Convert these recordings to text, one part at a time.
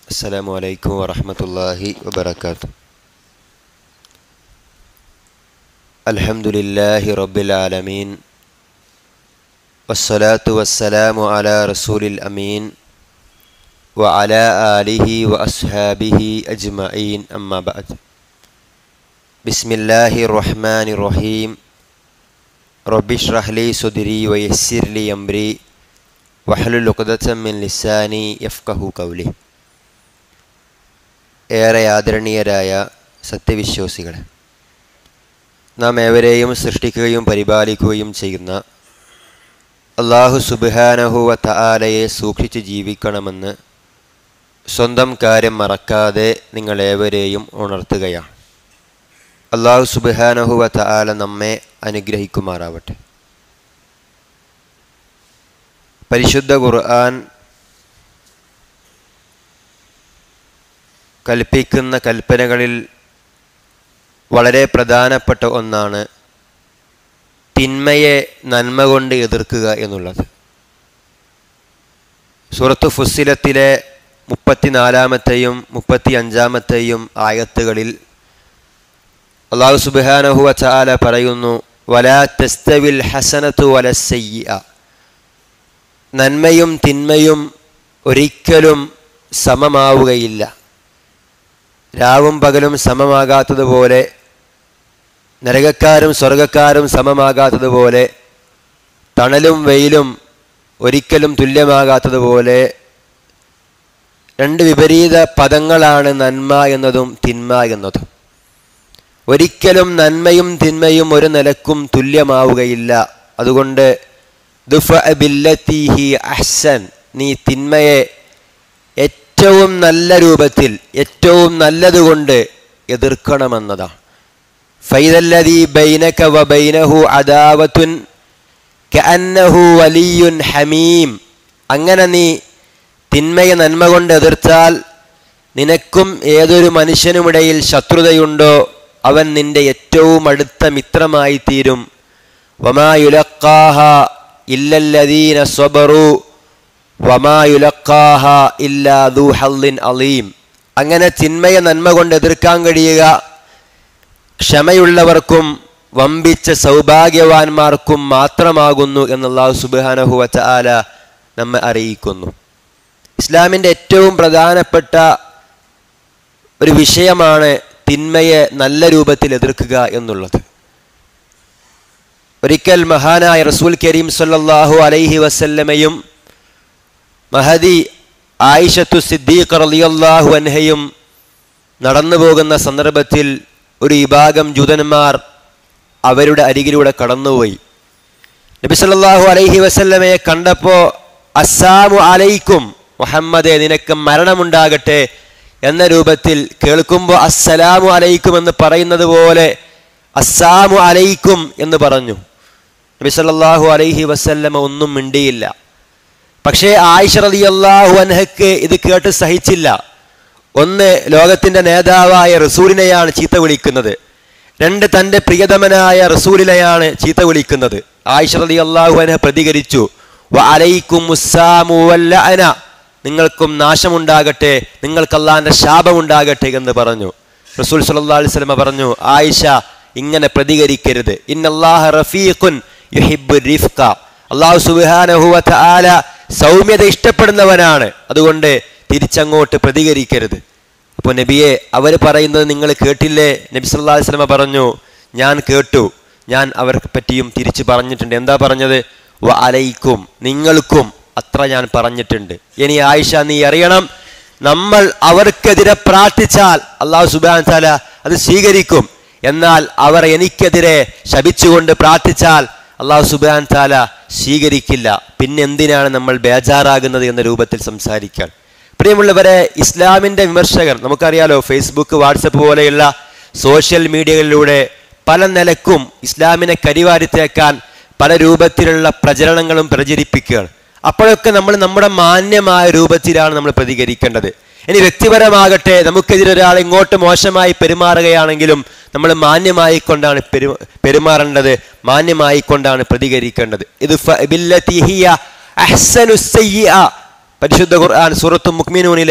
السلام عليكم ورحمة الله وبركاته الحمد لله رب العالمين والصلاة والسلام على رسول الأمين وعلى آله وأصحابه أجمعين أما بعد بسم الله الرحمن الرحيم رب اشرح لي صدري ويسر لي أمري വഹലുൽ ഉഖദത്തം മിൻ ലിസാനി യഫ്കഹു കൗലി ഏറെ ആദരണീയരായ സത്യവിശ്വാസികളെ നാം ഏവരെയും സൃഷ്ടിക്കുകയും പരിപാലിക്കുകയും ചെയ്യുന്ന അള്ളാഹു സുബാനഹുവ തആലയെ സൂക്ഷിച്ച് ജീവിക്കണമെന്ന് സ്വന്തം കാര്യം മറക്കാതെ നിങ്ങളേവരെയും ഉണർത്തുകയാണ് അള്ളാഹു സുബാനഹുവ തആല നമ്മെ അനുഗ്രഹിക്കുമാറാവട്ടെ പരിശുദ്ധ ഖുർആൻ കൽപ്പിക്കുന്ന കൽപ്പനകളിൽ വളരെ പ്രധാനപ്പെട്ട ഒന്നാണ് തിന്മയെ നന്മ കൊണ്ട് എതിർക്കുക എന്നുള്ളത് സൂറത്ത് ഫുസ്സിലത്തിലെ മുപ്പത്തിനാലാമത്തെയും മുപ്പത്തി അഞ്ചാമത്തെയും ആയത്തുകളിൽ അള്ളാഹു സുബാനഹുവ ചാല പറയുന്നു വലാ തെസ്തവിൽ ഹസനത്തു വലസയ്യ നന്മയും തിന്മയും ഒരിക്കലും സമമാവുകയില്ല രാവും പകലും സമമാകാത്തതുപോലെ നരകക്കാരും സ്വർഗക്കാരും സമമാകാത്തതുപോലെ തണലും വെയിലും ഒരിക്കലും തുല്യമാകാത്തതുപോലെ രണ്ട് വിപരീത പദങ്ങളാണ് നന്മ എന്നതും തിന്മ എന്നതും ഒരിക്കലും നന്മയും തിന്മയും ഒരു നിലക്കും തുല്യമാവുകയില്ല അതുകൊണ്ട് ദുഫ ബില്ലത്തിഹി അഹ്സൻ നീ തിന്മയെ ഏറ്റവും നല്ല രൂപത്തിൽ ഏറ്റവും നല്ലതുകൊണ്ട് എതിർക്കണമെന്നതാണ് ഫൈദല്ലദീ ബൈനക വ ബൈനഹു അദാവത്തുൻ കഅന്നഹു വലിയുൻ ഹമീം അങ്ങനെ നീ തിന്മയെ നന്മ കൊണ്ട് എതിർത്താൽ നിനക്കും ഏതൊരു മനുഷ്യനുമിടയിൽ ശത്രുതയുണ്ടോ അവൻ നിന്റെ ഏറ്റവും അടുത്ത മിത്രമായി തീരും വമായുലക്കാഹ ഇല്ലല്ലദീന സ്വബറു വമായുലക്കാഹ ഇല്ലാ ദു ഹല്ലിൻ അലീം അങ്ങനെ ചിന്മയ നന്മ കൊണ്ട് എതിർക്കാൻ കഴിയുക ക്ഷമയുള്ളവർക്കും വമ്പിച്ച സൗഭാഗ്യവാന്മാർക്കും മാത്രമാകുന്നു എന്നുള്ളാഹു സുബാനഹുവച്ച ആല നമ്മെ അറിയിക്കുന്നു ഇസ്ലാമിൻ്റെ ഏറ്റവും പ്രധാനപ്പെട്ട ഒരു വിഷയമാണ് തിന്മയെ നല്ല രൂപത്തിൽ എതിർക്കുക എന്നുള്ളത് ഒരിക്കൽ മഹാനായ റസൂൽ കരീം സല്ലല്ലാഹു അലൈഹി വസല്ലമയും മഹദി ആയിഷത്തു സിദ്ദീഖ് റളിയല്ലാഹു അൻഹയും നടന്നു പോകുന്ന സന്ദർഭത്തിൽ ഒരു വിഭാഗം ജൂതന്മാർ അവരുടെ അരികിലൂടെ കടന്നുപോയി നബി സല്ലല്ലാഹു അലൈഹി വസല്ലമയെ കണ്ടപ്പോൾ അസ്സാമു അലൈക്കും മുഹമ്മദെ നിനക്ക് മരണമുണ്ടാകട്ടെ എന്ന രൂപത്തിൽ കേൾക്കുമ്പോൾ അസ്സലാമു അലൈക്കും എന്ന് പറയുന്നത് പോലെ അസ്സാമു അലൈക്കും എന്ന് പറഞ്ഞു നബി സല്ലല്ലാഹു അലൈഹി വസല്ലമ ഒന്നും മിണ്ടിയില്ല പക്ഷേ ആയിഷ റളിയല്ലാഹു അൻഹക്ക് ഇത് കേട്ട് സഹിച്ചില്ല ഒന്ന് ലോകത്തിന്റെ നേതാവായ റസൂലിനെയാണ് ചീത്ത വിളിക്കുന്നത് രണ്ട് തന്റെ പ്രിയതമനായ റസൂലിനെയാണ് ചീത്ത വിളിക്കുന്നത് ആയിഷ റളിയല്ലാഹു അൻഹ പ്രതികരിച്ചു വ അലൈക്കും മുസ്സാമു വല്ലഅന നിങ്ങൾക്കും നാശമുണ്ടാകട്ടെ നിങ്ങൾക്ക് അള്ളാന്റെ ശാപമുണ്ടാകട്ടെ എന്ന് പറഞ്ഞു റസൂൽ സല്ലല്ലാഹു അലൈഹി വസല്ലമ പറഞ്ഞു ആയിഷ ഇങ്ങനെ പ്രതികരിക്കരുത് ഇന്നല്ലാഹ റഫീഖുൻ യുഹിബ്ബു റിഫ്ക അള്ളാഹു സുബ്ഹാനഹു വ തആല സൗമ്യത ഇഷ്ടപ്പെടുന്നവനാണ് അതുകൊണ്ട് തിരിച്ചങ്ങോട്ട് പ്രതികരിക്കരുത് അപ്പോൾ നബിയെ അവർ പറയുന്നത് നിങ്ങൾ കേട്ടില്ലേ നബി സല്ലല്ലാഹു അലൈഹി വസല്ലമ പറഞ്ഞു ഞാൻ കേട്ടു ഞാൻ അവർക്ക് പറ്റിയും തിരിച്ചു പറഞ്ഞിട്ടുണ്ട് എന്താ പറഞ്ഞത് വ അലൈക്കും നിങ്ങൾക്കും അത്ര ഞാൻ പറഞ്ഞിട്ടുണ്ട് ഇനി ആയിഷ നീ അറിയണം നമ്മൾ അവർക്കെതിരെ പ്രാർത്ഥിച്ചാൽ അള്ളാഹു സുബാൻ താല അത് സ്വീകരിക്കും എന്നാൽ അവർ എനിക്കെതിരെ ശപിച്ചുകൊണ്ട് പ്രാർത്ഥിച്ചാൽ അള്ളാഹു സുബാൻ താല സ്വീകരിക്കില്ല പിന്നെ എന്തിനാണ് നമ്മൾ ബേജാറാകുന്നത് എന്ന രൂപത്തിൽ സംസാരിക്കാൻ പ്രിയമുള്ളവരെ ഇസ്ലാമിന്റെ വിമർശകർ നമുക്കറിയാലോ ഫേസ്ബുക്ക് വാട്സപ്പ് പോലെയുള്ള സോഷ്യൽ മീഡിയകളിലൂടെ പല നിലക്കും ഇസ്ലാമിനെ കരിവാരിത്തേക്കാൻ പല രൂപത്തിലുള്ള പ്രചരണങ്ങളും പ്രചരിപ്പിക്കുകയാണ് അപ്പോഴൊക്കെ നമ്മൾ നമ്മുടെ മാന്യമായ രൂപത്തിലാണ് നമ്മൾ പ്രതികരിക്കേണ്ടത് ഇനി വ്യക്തിപരമാകട്ടെ നമുക്കെതിരെ ഒരാൾ ഇങ്ങോട്ട് മോശമായി പെരുമാറുകയാണെങ്കിലും നമ്മൾ മാന്യമായി കൊണ്ടാണ് പെരു പെരുമാറേണ്ടത് മാന്യമായി കൊണ്ടാണ് പ്രതികരിക്കേണ്ടത് ഇത് ഫ- ബില്ലത്തി ഹിയ അഹ്സനു സയ്യിഅ. പരിശുദ്ധ ഖുർആൻ സൂറത്തു മുക്മിനൂനിലെ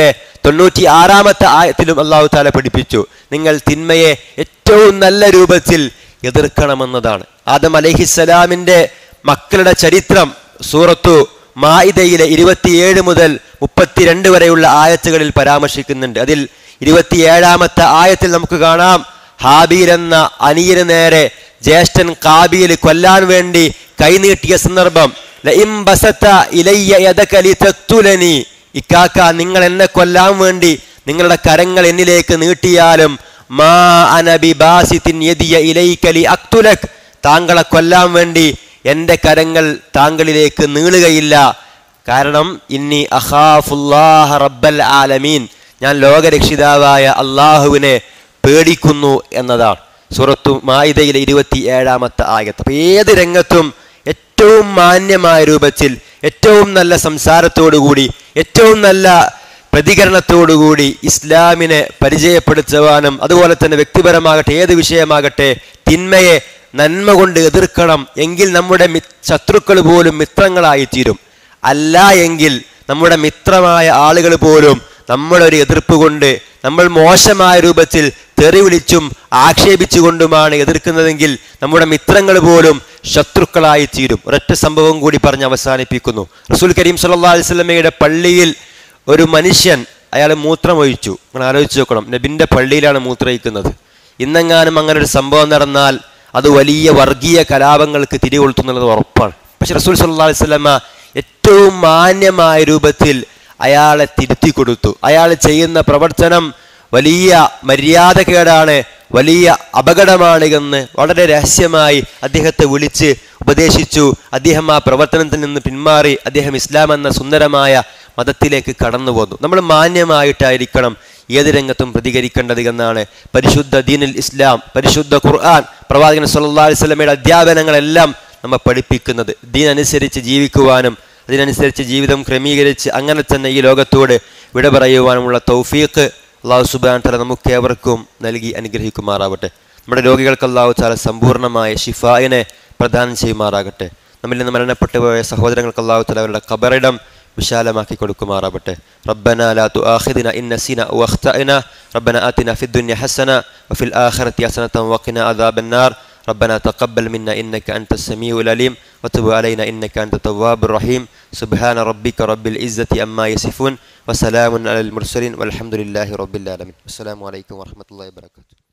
തൊണ്ണൂറ്റി ആറാമത്തെ ആയത്തിലും അള്ളാഹു താല പഠിപ്പിച്ചു നിങ്ങൾ തിന്മയെ ഏറ്റവും നല്ല രൂപത്തിൽ എതിർക്കണമെന്നതാണ് ആദം അലഹിസ്സലാമിന്റെ മക്കളുടെ ചരിത്രം സൂറത്തു മായിദയിലെ ഇരുപത്തിയേഴ് മുതൽ മുപ്പത്തിരണ്ട് വരെയുള്ള ആയത്തുകളിൽ പരാമർശിക്കുന്നുണ്ട് അതിൽ ഇരുപത്തിയേഴാമത്തെ ആയത്തിൽ നമുക്ക് കാണാം ഹാബീൽ എന്ന അനിയന് നേരെ ജ്യേഷ്ഠൻ കാബീൽ കൊല്ലാൻ വേണ്ടി കൈനീട്ടിയ സന്ദർഭം ലഇം ബസത്ത ഇലയ്യ യദക ലിതഖ്തുലനി. ഇക്കാക്ക നിങ്ങൾ എന്നെ കൊല്ലാൻ വേണ്ടി നിങ്ങളുടെ കരങ്ങൾ എന്നിലേക്ക് നീട്ടിയാലും മാ അനബി ബാസിത്തിൻ യദിയ ഇലൈക ലി അഖ്തുലക് താങ്കളെ കൊല്ലാൻ വേണ്ടി എൻ്റെ കരങ്ങൾ താങ്കളിലേക്ക് നീളുകയില്ല കാരണം ഇന്നി അഖാഫുല്ലാഹ റബ്ബൽ ആലമീൻ ഞാൻ ലോകരക്ഷിതാവായ അള്ളാഹുവിനെ പേടിക്കുന്നു എന്നതാണ് സുറത്തു മായിദയിലെ ഇരുപത്തി ഏഴാമത്തെ ആയത്ത് അപ്പൊ ഏത് രംഗത്തും ഏറ്റവും മാന്യമായ രൂപത്തിൽ ഏറ്റവും നല്ല സംസാരത്തോടുകൂടി ഏറ്റവും നല്ല പ്രതികരണത്തോടുകൂടി ഇസ്ലാമിനെ പരിചയപ്പെടുത്തുവാനും അതുപോലെ തന്നെ വ്യക്തിപരമാകട്ടെ ഏത് വിഷയമാകട്ടെ തിന്മയെ നന്മ കൊണ്ട് എതിർക്കണം എങ്കിൽ നമ്മുടെ മി- ശത്രുക്കൾ പോലും മിത്രങ്ങളായി തീരും അല്ല എങ്കിൽ നമ്മുടെ മിത്രമായ ആളുകൾ പോലും നമ്മളൊരു എതിർപ്പ് കൊണ്ട് നമ്മൾ മോശമായ രൂപത്തിൽ തെറി വിളിച്ചും ആക്ഷേപിച്ചുകൊണ്ടുമാണ് എതിർക്കുന്നതെങ്കിൽ നമ്മുടെ മിത്രങ്ങൾ പോലും ശത്രുക്കളായി തീരും ഒരൊറ്റ സംഭവം കൂടി പറഞ്ഞ് അവസാനിപ്പിക്കുന്നു റസൂൽ കരീം സല്ലല്ലാഹു അലൈഹി വസല്ലമയുടെ പള്ളിയിൽ ഒരു മനുഷ്യൻ അയാൾ മൂത്രമൊഴിച്ചു നിങ്ങൾ ആലോചിച്ച് നോക്കണം നബിന്റെ പള്ളിയിലാണ് മൂത്രയിക്കുന്നത് ഇന്നെങ്ങാനും അങ്ങനെ ഒരു സംഭവം നടന്നാൽ അത് വലിയ വർഗീയ കലാപങ്ങൾക്ക് തിരികൊളുത്തുന്നുള്ളത് ഉറപ്പാണ് പക്ഷെ റസൂൽ സല്ലല്ലാഹു അലൈഹി വസല്ലമ ഏറ്റവും മാന്യമായ രൂപത്തിൽ അയാളെ തിരുത്തി കൊടുത്തു അയാൾ ചെയ്യുന്ന പ്രവർത്തനം വലിയ മര്യാദകേടാണ് വലിയ അപകടമാണ് എന്ന് വളരെ രഹസ്യമായി അദ്ദേഹത്തെ വിളിച്ച് ഉപദേശിച്ചു അദ്ദേഹം ആ പ്രവർത്തനത്തിൽ നിന്ന് പിന്മാറി അദ്ദേഹം ഇസ്ലാം എന്ന സുന്ദരമായ മതത്തിലേക്ക് കടന്നു പോന്നു നമ്മൾ മാന്യമായിട്ടായിരിക്കണം ഏത് രംഗത്തും പ്രതികരിക്കേണ്ടത് എന്നാണ് പരിശുദ്ധ ദീനുൽ ഇസ്ലാം പരിശുദ്ധ ഖുർആൻ പ്രവാചകൻ സല്ലല്ലാഹു അലൈഹി വസല്ലമയുടെ അധ്യാപനങ്ങളെല്ലാം നമ്മെ പഠിപ്പിക്കുന്നത് ദീൻ അനുസരിച്ച് ജീവിക്കുവാനും അതിനനുസരിച്ച് ജീവിതം ക്രമീകരിച്ച് അങ്ങനെ തന്നെ ഈ ലോകത്തോട് വിട പറയുവാനുമുള്ള തൗഫീഖ് അള്ളാഹു സുബാൻ തല നമുക്ക് ഏവർക്കും നൽകി അനുഗ്രഹിക്കുമാറാവട്ടെ നമ്മുടെ രോഗികൾക്ക് അള്ളാഹു താല സമ്പൂർണ്ണമായ ഷിഫായിനെ പ്രദാനം ചെയ്യുമാറാകട്ടെ നമ്മിൽ നിന്ന് മരണപ്പെട്ടു പോയ സഹോദരങ്ങൾക്ക് അള്ളാഹു താല അവരുടെ കബറിടം വിശാലമാക്കി കൊടുക്കുമാറാവട്ടെ ربنا لا تؤاخذنا إن نسينا أو أخطأنا ربنا آتنا في الدنيا حسنة وفي الآخرة حسنة وقنا عذاب النار ربنا تقبل منا إنك أنت السميع العليم وتب علينا إنك أنت التواب الرحيم سبحان ربك رب العزة أما يصفون وسلام على المرسلين والحمد لله رب العالمين السلام عليكم ورحمة الله وبركاته